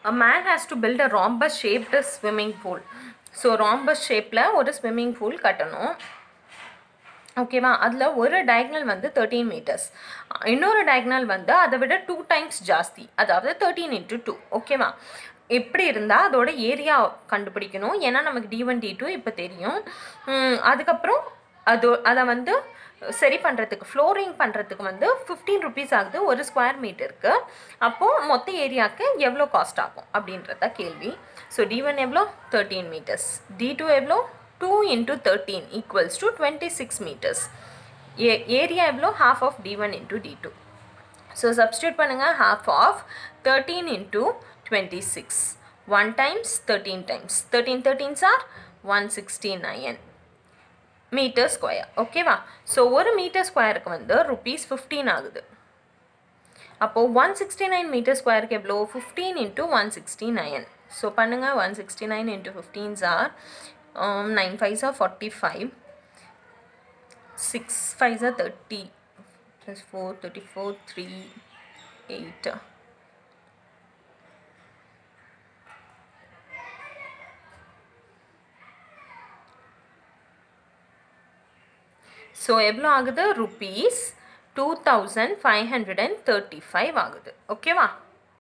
a man has to build a rhombus shaped swimming pool so rhombus ஷேப்பில் ஒரு swimming pool கட்டணும் ஓகேவா அதில் ஒரு டயக்னல் வந்து தேர்ட்டீன் மீட்டர்ஸ் இன்னொரு டயக்னல் வந்து அதை விட டூ டைம்ஸ் ஜாஸ்தி அதாவது தேர்ட்டீன் இன்ட்டு டூ ஓகேவா எப்படி இருந்தால் அதோட ஏரியா கண்டுபிடிக்கணும் ஏன்னா நமக்கு டி ஒன் டி டூ இப்போ தெரியும் உம், அதுக்கப்புறம் அது அதை வந்து சரி பண்ணுறதுக்கு ஃப்ளோரிங் பண்ணுறதுக்கு வந்து ஃபிஃப்டீன் ருபீஸ் ஆகுது ஒரு ஸ்கொயர் மீட்டருக்கு அப்போது மொத்த ஏரியாவுக்கு எவ்வளோ காஸ்ட் ஆகும் அப்படின்றத கேள்வி ஸோ டி ஒன் எவ்வளோ தேர்ட்டீன் மீட்டர்ஸ் டி டூ எவ்வளோ two into thirteen equals to twenty six meters A area எவ்வளோ half of T one into T two so substitute பண்ணுங்கள் half of thirteen into twenty six one times thirteen times thirteen thirteens are one sixty nine meter square ஓகேவா so ஒரு meter ஸ்கொயருக்கு வந்து rupees fifteen ஆகுது அப்போது one sixty nine meter ஸ்கொயருக்கு எவ்வளோ fifteen into one sixty nine so பண்ணுங்கள் one sixty nine into fifteens are nine fives are forty five six fives are thirty plus four thirty four three eight so எவ்வளோ ஆகுது rupees two thousand five hundred and thirty five ஆகுது ஓகேவா